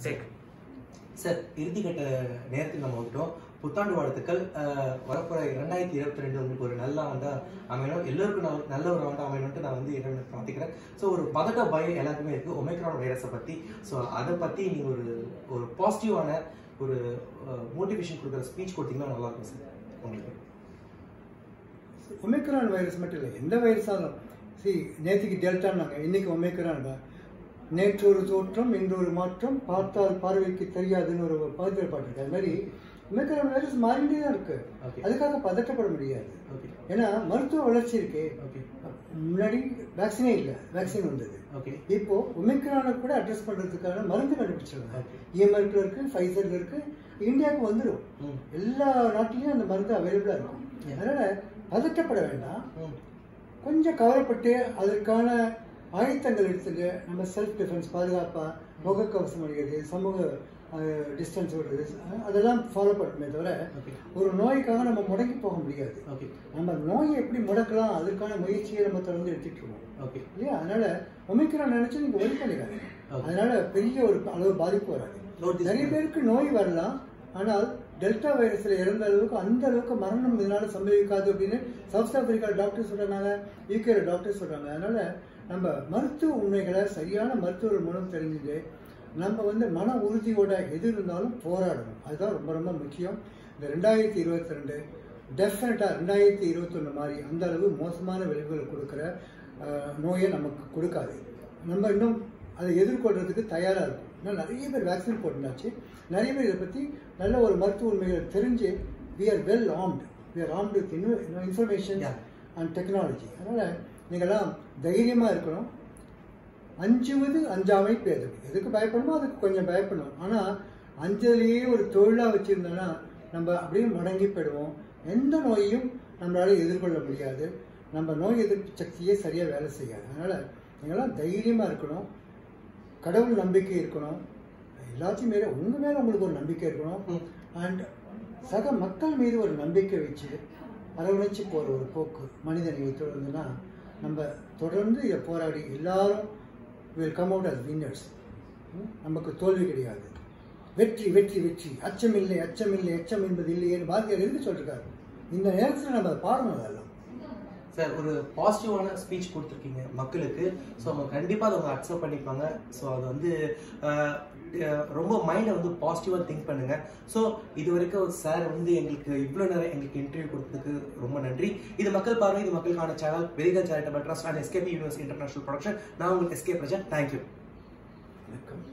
Take sir இறுதிக்கட்ட நேரத்தில் நம்ம வந்துட்டோம் புத்தாண்டு வாழ்த்துக்கள் அஹ், வரப்போற இரண்டாயிரத்தி இருபத்தி ரெண்டு உங்களுக்கு ஒரு நல்ல ஆண்டா அமையணும் எல்லோருக்கும் நல்ல- நல்ல ஒரு ஆண்டா அமையணும்ட்டு நான் வந்து இறைவனை பிரார்த்திக்கிறேன் ஸோ ஒரு பதட்ட பயம் எல்லாருக்குமே இருக்கு ஒமைக்ரான் வைரஸை பத்தி ஸோ அதை பத்தி நீங்க ஒரு ஒரு பாசிட்டிவான ஒரு மோட்டிவேஷன் கொடுக்குற ஸ்பீச் கொடுத்தீங்கன்னா நல்லா இருக்கும் சார் உங்களுக்கு ஒமிக்ரான் வைரஸ் மட்டும் இல்லை எந்த வைரஸாலும் சி நேற்றுக்கு டெல்டான்னாங்க இன்னைக்கு ஒமிக்ரான் தான் நேற்று ஒரு தோற்றம் இன்று ஒரு மாற்றம் பார்த்தால் பார்வைக்கு தெரியாதுன்னு ஒரு பகுதியில் பாட்டு இருக்கு அது மாதிரி ஒமிக்ரான் வைரஸ் மாறிட்டே தான் இருக்கு Okay. அதுக்காக பதட்டப்பட முடியாது ஓகே ஏன்னா மருத்துவ வளர்ச்சி இருக்கே ஓகே முன்னாடி வேக்சினே இல்லை வேக்சின் வந்தது ஓகே இப்போ ஒமிக்ரானை கூட அட்ரஸ் பண்றதுக்கான மருந்து கண்டுபிடிச்சிருக்காங்க Okay. இஎம்ஆர்ல இருக்கு ஃபைசர்ல இருக்கு இந்தியாவுக்கு வந்துடும் ம் எல்லா நாட்டிலையும் அந்த மருந்து அவைலபிளா இருக்கும் Yeah. அதனால பதட்டப்பட வேண்டாம் ம் கொஞ்சம் கவலைப்பட்டு அதற்கான ஆயத்தங்கள் எடுத்துட்டு நம்ம செல்ஃப் டிஃபென்ஸ் பாதுகாப்பா முகக்கவசம் அணிகிறது சமூக டிஸ்டன்ஸ் விடுறது அஹ் அதெல்லாம் ஃபாலோ பண்ணணுமே தவிர ஓகே ஒரு நோய்க்காக நம்ம முடங்கி போக முடியாது ஓகே நம்ம நோயை எப்படி முடக்கலாம் அதற்கான முயற்சியை நம்ம தொடர்ந்து எடுத்துட்டு இருக்கோம் ஓகே இல்லையா அதனால ஒமிக்ரான் நினைச்சு நீங்க ஒரி பண்ணிக்காதீங்க Okay. அதனால பெரிய ஒரு அளவு பாதிப்பு வராது Notice நிறைய பண்ணு. பேருக்கு நோய் வரலாம் ஆனால் டெல்டா வைரஸ்ல இறந்த அளவுக்கு அந்த அளவுக்கு மரணம் இதனால சம்பவிக்காது அப்படின்னு சவுத் ஆப்பிரிக்கா டாக்டர் சொல்றாங்க யூகே டாக்டர் சொல்றாங்க அதனால நம்ம மருத்துவ உண்மைகளை சரியான மருத்துவர் மூலம் தெரிஞ்சுட்டு நம்ம வந்து மன உறுதியோட எது இருந்தாலும் போராடணும் அதுதான் ரொம்ப ரொம்ப முக்கியம் இந்த ரெண்டாயிரத்தி இருபத்தி ரெண்டு டெஃபினட்டா ரெண்டாயிரத்தி இருபத்தொன்னு மாதிரி அந்த அளவு மோசமான விளைவுகளை கொடுக்குற அஹ், நோயை நமக்கு கொடுக்காது நம்ம இன்னும் அதை எதிர்கொள்றதுக்கு தயாரா இருக்கும் இன்னும் நிறைய பேர் வேக்சின் போட்டுனாச்சு நிறைய பேர் இதை பத்தி நல்ல ஒரு மருத்துவ உண்மைகளை தெரிஞ்சு we are well armed we are armed with information Yeah. And technology அதனால நீங்களாம் தைரியமா இருக்கணும் அஞ்சுவது அஞ்சாமை பேதம் எதுக்கு பயப்படணுமோ அதுக்கு கொஞ்சம் பயப்படணும் ஆனா அஞ்சலையே ஒரு தொழிலா வச்சிருந்தோம்னா நம்ம அப்படியே முடங்கி போயிடுவோம் எந்த நோயையும் நம்மளால எதிர்கொள்ள முடியாது நம்ம நோய் எதிர்ப்பு சக்தியே சரியா வேலை செய்யாது அதனால நீங்களாம் தைரியமா இருக்கணும் கடவுள் நம்பிக்கை இருக்கணும் எல்லாத்தையும் மேல உங்க மேல உங்களுக்கு ஒரு நம்பிக்கை இருக்கணும் ம். அண்ட் சக மக்கள் மீது ஒரு நம்பிக்கை வச்சு அரவணைச்சு போற ஒரு போக்கு மனித நேயத்தோடு இருந்ததுன்னா நம்ம தொடர்ந்து இதை போராடி எல்லாரும் will come out as winners நமக்கு தோல்வி கிடையாது வெற்றி வெற்றி வெற்றி அச்சமில்லை அச்சமில்லை அச்சம் என்பது இல்லையேன்னு பாரதியார் எதுக்கு சொல்லிருக்காரு இந்த நேரத்தில் நம்ம அதை பாடணும் அதெல்லாம் சார் ஒரு பாசிட்டிவான ஸ்பீச் கொடுத்துருக்கீங்க மக்களுக்கு ஸோ அவங்க கண்டிப்பாக அதை அவங்க அக்செப்ட் பண்ணிப்பாங்க ஸோ அது வந்து அஹ், அஹ், ரொம்ப மைண்டை வந்து பாசிட்டிவாக திங்க் பண்ணுங்க ஸோ இது வரைக்கும் சார் வந்து எங்களுக்கு இவ்வளோ நேரம் எங்களுக்கு இன்டர்வியூ கொடுத்ததுக்கு ரொம்ப நன்றி இது மக்கள் பார்வை இது மக்களுக்கான சேனல் வெரிகல் charitable trust and SKP university international production நான் உங்களுக்கு எஸ்கே பிரஜா தேங்க்யூ வணக்கம்